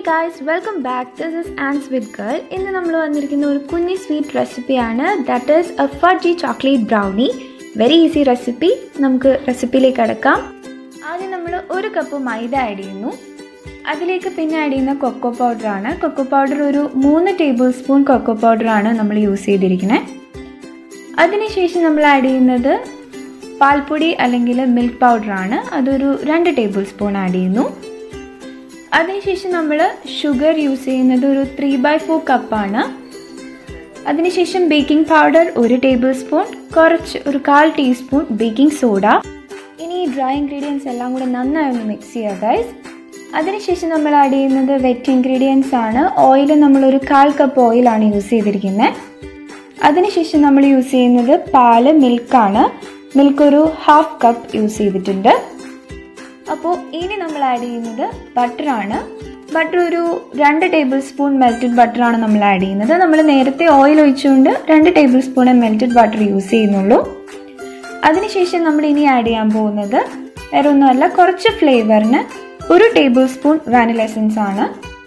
guys welcome back this is Ann's with girl ഇന്ന് നമ്മൾ വന്നിരിക്കുന്ന ഒരു കുഞ്ഞി സ്വീറ്റ് റെസിപ്പിയാണ് that is a fudgy chocolate brownie very easy recipe നമുക്ക് റെസിപ്പിയിലേക്ക് കിടക്കാം ആദ്യം നമ്മൾ ഒരു കപ്പ് മൈദ ആഡ് ചെയ്യുന്നു അതിലേക്ക് പിന്നെ ആഡ് ചെയ്യുന്ന കൊക്കോ പൗഡറാണ് കൊക്കോ പൗഡർ ഒരു മൂന്ന് ടേബിൾ സ്പൂൺ കൊക്കോ പൗഡറാണ് നമ്മൾ യൂസ് ചെയ്തിരിക്കുന്നത് അതിനുശേഷം നമ്മൾ ആഡ് ചെയ്യുന്നത് പാൽപ്പൊടി അല്ലെങ്കിൽ മിൽക്ക് പൗഡറാണ് അതൊരു രണ്ട് ടേബിൾ സ്പൂൺ ആഡ് ചെയ്യുന്നു അതിനുശേഷം നമ്മൾ ഷുഗർ യൂസ് ചെയ്യുന്നത് ഒരു ത്രീ ബൈ ഫോർ കപ്പാണ് അതിനുശേഷം ബേക്കിംഗ് പൗഡർ ഒരു ടേബിൾ സ്പൂൺ കുറച്ച് ഒരു കാൽ ടീസ്പൂൺ ബേക്കിംഗ് സോഡ ഇനി ഈ ഡ്രൈ ഇൻഗ്രീഡിയൻസ് എല്ലാം കൂടെ നന്നായി ഒന്ന് മിക്സ് ചെയ്യുക ഗൈസ് അതിനുശേഷം നമ്മൾ ആഡ് ചെയ്യുന്നത് വെറ്റ് ഇൻഗ്രീഡിയൻസ് ആണ് ഓയിൽ നമ്മളൊരു കാൽ കപ്പ് ഓയിലാണ് യൂസ് ചെയ്തിരിക്കുന്നത് അതിനുശേഷം നമ്മൾ യൂസ് ചെയ്യുന്നത് പാല് മിൽക്കാണ് മിൽക്ക് ഒരു ഹാഫ് കപ്പ് യൂസ് ചെയ്തിട്ടുണ്ട് അപ്പോൾ ഇനി നമ്മൾ ആഡ് ചെയ്യുന്നത് ബട്ടറാണ് ബട്ടർ ഒരു രണ്ട് ടേബിൾ സ്പൂൺ മെൽറ്റഡ് ബട്ടറാണ് നമ്മൾ ആഡ് ചെയ്യുന്നത് നമ്മൾ നേരത്തെ ഓയിൽ ഒഴിച്ചുകൊണ്ട് രണ്ട് tablespoon melted butter use ചെയ്യുന്നുള്ളൂ അതിനുശേഷം നമ്മൾ ഇനി ആഡ് ചെയ്യാൻ പോകുന്നത് വേറെ ഒന്നുമല്ല കുറച്ച് ഫ്ലേവറിന് ഒരു ടേബിൾ സ്പൂൺ വാനില എസൻസ് ആണ്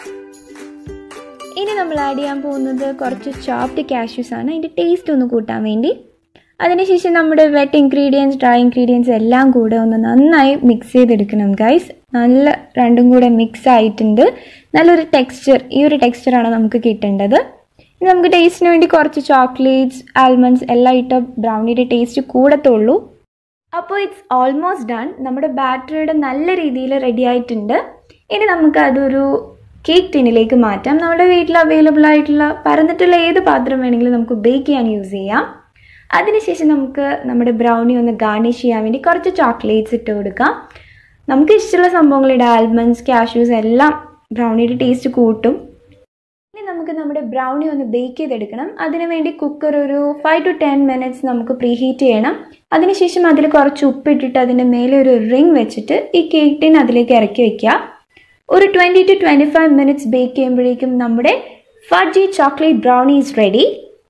ഇനി നമ്മൾ ആഡ് ചെയ്യാൻ പോകുന്നത് കുറച്ച് ചോപ്ഡ് കാഷ്യൂസ് ആണ് അതിൻ്റെ ടേസ്റ്റ് ഒന്ന് കൂട്ടാൻ വേണ്ടി അതിനുശേഷം നമ്മുടെ വെറ്റ് ഇൻഗ്രീഡിയൻസ് ഡ്രൈ ഇൻഗ്രീഡിയൻസ് എല്ലാം കൂടെ ഒന്ന് നന്നായി മിക്സ് ചെയ്തെടുക്കണം ഗൈസ് നല്ല രണ്ടും കൂടെ മിക്സ് ആയിട്ടുണ്ട് നല്ലൊരു ടെക്സ്ചർ ഈ ഒരു ടെക്സ്ചറാണ് നമുക്ക് കിട്ടേണ്ടത് ഇനി നമുക്ക് ടേസ്റ്റിന് വേണ്ടി കുറച്ച് ചോക്ലേറ്റ്സ് ആൽമണ്ട്സ് എല്ലാം ഇട്ട ബ്രൗണിയുടെ ടേസ്റ്റ് കൂടത്തുള്ളൂ അപ്പോൾ ഇറ്റ്സ് ഓൾമോസ്റ്റ് ഡൺ നമ്മുടെ ബാറ്ററിയുടെ നല്ല രീതിയിൽ റെഡി ആയിട്ടുണ്ട് ഇനി നമുക്ക് അതൊരു കേക്ക് ടിന്നിലേക്ക് മാറ്റാം നമ്മുടെ വീട്ടിൽ അവൈലബിൾ ആയിട്ടുള്ള പരന്നിട്ടുള്ള ഏത് പാത്രം വേണമെങ്കിലും നമുക്ക് ബേക്ക് ചെയ്യാൻ യൂസ് ചെയ്യാം അതിനുശേഷം നമുക്ക് നമ്മുടെ ബ്രൗണി ഒന്ന് ഗാർണിഷ് ചെയ്യാൻ വേണ്ടി കുറച്ച് ചോക്ലേറ്റ്സ് ഇട്ട് കൊടുക്കാം നമുക്ക് ഇഷ്ടമുള്ള സംഭവങ്ങളുടെ ആൽമണ്ട്സ് കാഷ്യൂസ് എല്ലാം ബ്രൗണിയുടെ ടേസ്റ്റ് കൂട്ടും ഇനി നമുക്ക് നമ്മുടെ ബ്രൗണി ഒന്ന് ബേക്ക് ചെയ്തെടുക്കണം അതിനു വേണ്ടി കുക്കർ ഒരു ഫൈവ് ടു ടെൻ മിനിറ്റ്സ് നമുക്ക് പ്രീ ഹീറ്റ് ചെയ്യണം അതിനുശേഷം അതിൽ കുറച്ച് ഉപ്പിട്ടിട്ട് അതിൻ്റെ മേലെ ഒരു റിങ് വെച്ചിട്ട് ഈ കേക്ക് ടിൻ അതിലേക്ക് ഇറക്കി വെക്കുക ഒരു twenty to twenty five minutes bake ചെയ്യുമ്പോഴേക്കും നമ്മുടെ fudgy chocolate brownie is ready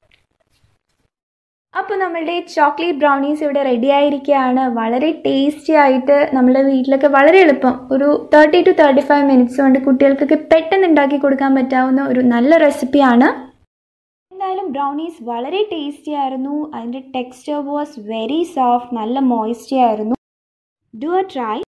അപ്പോൾ നമ്മളുടെ ചോക്ലേറ്റ് ബ്രൗണീസ് ഇവിടെ റെഡി ആയിരിക്കുകയാണ് വളരെ ടേസ്റ്റി ആയിട്ട് നമ്മുടെ വീട്ടിലൊക്കെ വളരെ എളുപ്പം ഒരു thirty to thirty five minutes കൊണ്ട് കുട്ടികൾക്കൊക്കെ പെട്ടെന്ന് ഉണ്ടാക്കി കൊടുക്കാൻ പറ്റാവുന്ന ഒരു നല്ല റെസിപ്പിയാണ് എന്തായാലും ബ്രൗണീസ് വളരെ ടേസ്റ്റി ആയിരുന്നു അതിൻ്റെ ടെക്സ്ചർ വാസ് വെരി സോഫ്റ്റ് നല്ല മോയ്സ്റ്റി ആയിരുന്നു ഡു എ ട്രൈ